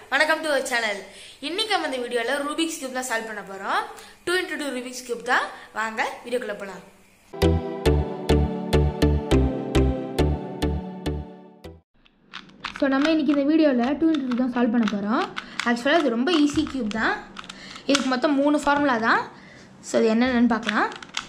வணக்கம் to our channel இன்னைக்கு நம்ம இந்த வீடியோவில் ரூபிக்ஸ் கியூப் தான் சால்வ் பண்ண போகிறோம் two into two Rubik's cube தான் வாங்க வீடியோக்குள்ளே போகலாம் ஸோ நம்ம இன்றைக்கி இந்த வீடியோவில் டூ இன்ட்டு தான் சால்வ் பண்ண போகிறோம் ஆக்சுவலாக இது ரொம்ப ஈஸி கியூப் தான் இதுக்கு மொத்தம் மூணு ஃபார்முலா தான் ஸோ இது என்னென்னு பார்க்கலாம்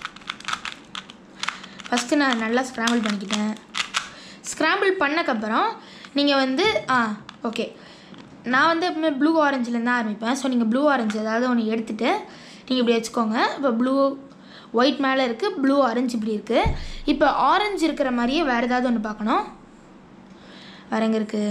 ஃபஸ்ட்டு நான் நல்லா ஸ்க்ராம்பிள் பண்ணிக்கிட்டேன் ஸ்க்ராம்பிள் பண்ணக்கப்புறம் நீங்கள் வந்து ஆ ஓகே நான் வந்து எப்பவுமே ப்ளூ ஆரஞ்சிலேருந்து தான் ஆரம்பிப்பேன் ஸோ நீங்கள் ப்ளூ ஆரஞ்சு ஏதாவது ஒன்று எடுத்துகிட்டு நீங்கள் இப்படி வச்சுக்கோங்க இப்போ ப்ளூ ஒயிட் மேலே இருக்குது ப்ளூ ஆரஞ்சு இப்படி இருக்குது இப்போ ஆரஞ்சு இருக்கிற மாதிரியே வேறு ஏதாவது ஒன்று பார்க்கணும் வேற எங்கே இருக்குது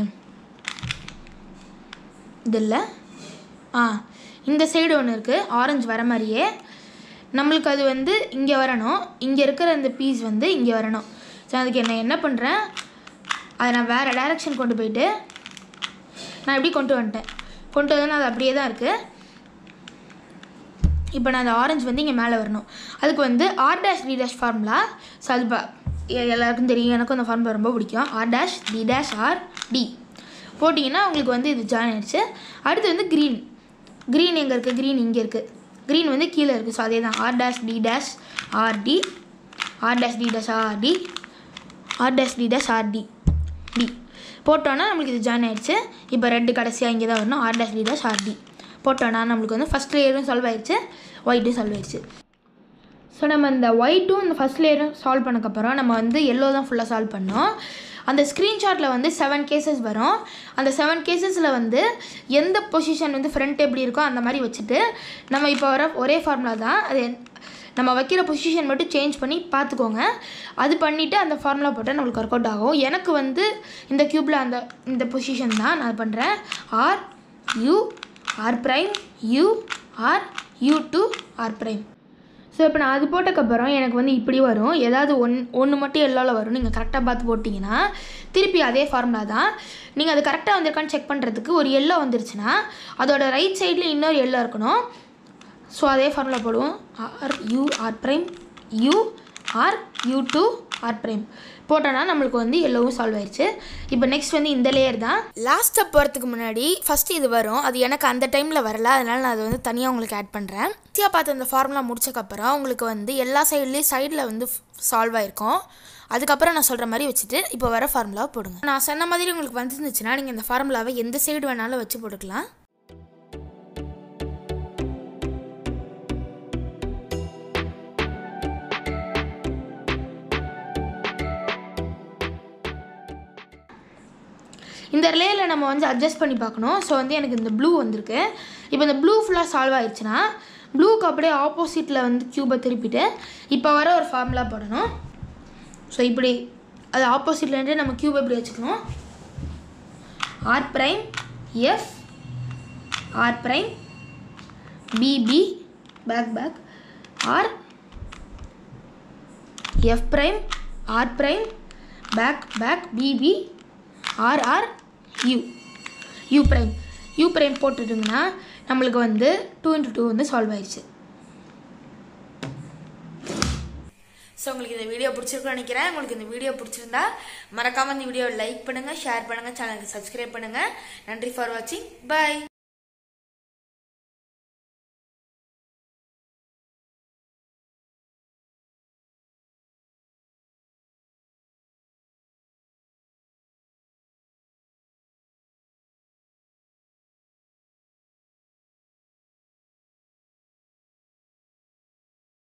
இது இல்லை ஆ இந்த சைடு ஒன்று இருக்குது ஆரஞ்சு வர மாதிரியே நம்மளுக்கு அது வந்து இங்கே வரணும் இங்கே இருக்கிற இந்த பீஸ் வந்து இங்கே வரணும் ஸோ அதுக்கு என்ன என்ன பண்ணுறேன் அதை நான் வேறு டைரெக்ஷன் கொண்டு போயிட்டு நான் எப்படி கொண்டு வந்துட்டேன் கொண்டு வந்து அது அப்படியே தான் இருக்குது இப்போ நான் அந்த ஆரஞ்சு வந்து இங்கே மேலே வரணும் அதுக்கு வந்து R dash D dash formula so அது பா எ- எல்லாருக்கும் தெரியும் எனக்கும் அந்த ஃபார்முலா ரொம்ப பிடிக்கும் R dash D dash R D போட்டிங்கன்னா உங்களுக்கு வந்து இது ஜாயின் ஆயிடுச்சு அடுத்து வந்து க்ரீன் க்ரீன் எங்கே இருக்குது க்ரீன் இங்கே இருக்குது க்ரீன் வந்து கீழே இருக்குது ஸோ அதே தான் R dash D dash R D R dash D dash R D R dash D dash R D D போட்டோன்னா நம்மளுக்கு இது ஜாயின் ஆயிடுச்சு இப்போ ரெட்டு கடைசியாக இங்கே தான் வரணும் R dash D dash R D போட்டோன்னா நம்மளுக்கு வந்து ஃபஸ்ட் லேயரும் சால்வ் ஆயிடுச்சு ஒயிட்டும் சால்வ் ஆயிடுச்சு ஸோ நம்ம இந்த ஒயிட்டும் இந்த ஃபஸ்ட் லேயரும் சால்வ் பண்ணக்கப்புறம் நம்ம வந்து எல்லோ தான் ஃபுல்லாக சால்வ் பண்ணோம் அந்த ஸ்க்ரீன்ஷாட்டில் வந்து செவன் கேசஸ் வரும் அந்த செவன் கேசஸில் வந்து எந்த பொசிஷன் வந்து ஃப்ரண்ட் எப்படி இருக்கோ அந்த மாதிரி வச்சுட்டு நம்ம இப்போ வர ஒரே ஃபார்முலா தான் அது என்- நம்ம வைக்கிற பொசிஷன் மட்டும் சேஞ்ச் பண்ணி பார்த்துக்கோங்க அது பண்ணிவிட்டு அந்த ஃபார்முலா போட்டால் நம்மளுக்கு ஒர்க் அவுட் ஆகும் எனக்கு வந்து இந்த க்யூப்பில் அந்த இந்த பொசிஷன் தான் நான் பண்ணுறேன் R U R prime U R U two R prime so இப்போ நான் அது போட்டக்கப்புறம் எனக்கு வந்து இப்படி வரும் ஏதாவது ஒன் ஒன்று மட்டும் எல்லோவில் வரும் நீங்கள் கரெக்டாக பார்த்து போட்டிங்கன்னா திருப்பி அதே ஃபார்முலா தான் நீங்கள் அது கரெக்டாக வந்திருக்கான்னு செக் பண்ணுறதுக்கு ஒரு எல்லோ வந்துருச்சுன்னா அதோட ரைட் சைடில் இன்னொரு எல்லோ இருக்கணும் ஸோ அதே ஃபார்முலா போடுவோம் R U R prime U R U two R prime போட்டோன்னா நம்மளுக்கு வந்து எல்லோவும் சால்வ் ஆயிடுச்சு இப்போ நெக்ஸ்ட் வந்து இந்த லேயர் தான் லாஸ்ட் ஸ்டெப் போகிறதுக்கு முன்னாடி ஃபஸ்ட்டு இது வரும் அது எனக்கு அந்த டைமில் வரல அதனால் நான் அதை வந்து தனியாக உங்களுக்கு ஆட் பண்ணுறேன் ஈஸியாக பார்த்து அந்த ஃபார்முலா முடிச்சக்கப்புறம் உங்களுக்கு வந்து எல்லா சைட்லேயும் சைடில் வந்து சால்வ் ஆயிருக்கும் அதுக்கப்புறம் நான் சொல்கிற மாதிரி வச்சுட்டு இப்போ வர ஃபார்முலாவை போடுங்க நான் சொன்ன மாதிரி உங்களுக்கு வந்துருந்துச்சுன்னா நீங்கள் இந்த ஃபார்முலாவை எந்த சைடு வேணாலும் வச்சு போட்டுக்கலாம் இந்த ரிலேயில் நம்ம வந்து அட்ஜஸ்ட் பண்ணி பார்க்கணும் ஸோ வந்து எனக்கு இந்த ப்ளூ வந்திருக்கு இப்போ இந்த ப்ளூ ஃபுல்லாக சால்வ் ஆயிடுச்சுன்னா ப்ளூக்கு அப்படியே ஆப்போசிட்டில் வந்து க்யூபை திருப்பிட்டு இப்போ வர ஒரு ஃபார்முலா போடணும் ஸோ இப்படி அது ஆப்போசிட்லேருந்து நம்ம க்யூபை இப்படி வச்சுக்கணும் R prime F R prime B B back back R F prime R prime back back B B R R U U prime U prime போட்டுட்டிங்கன்னா நம்மளுக்கு வந்து டூ இன்ட்டு டூ வந்து சால்வ் ஆயிடுச்சு ஸோ உங்களுக்கு இந்த வீடியோ பிடிச்சிருக்கும்னு நினைக்கிறேன் உங்களுக்கு இந்த வீடியோ பிடிச்சிருந்தா மறக்காம இந்த வீடியோவை லைக் பண்ணுங்க ஷேர் பண்ணுங்க சேனலுக்கு சப்ஸ்கிரைப் பண்ணுங்க நன்றி ஃபார் வாட்சிங் பை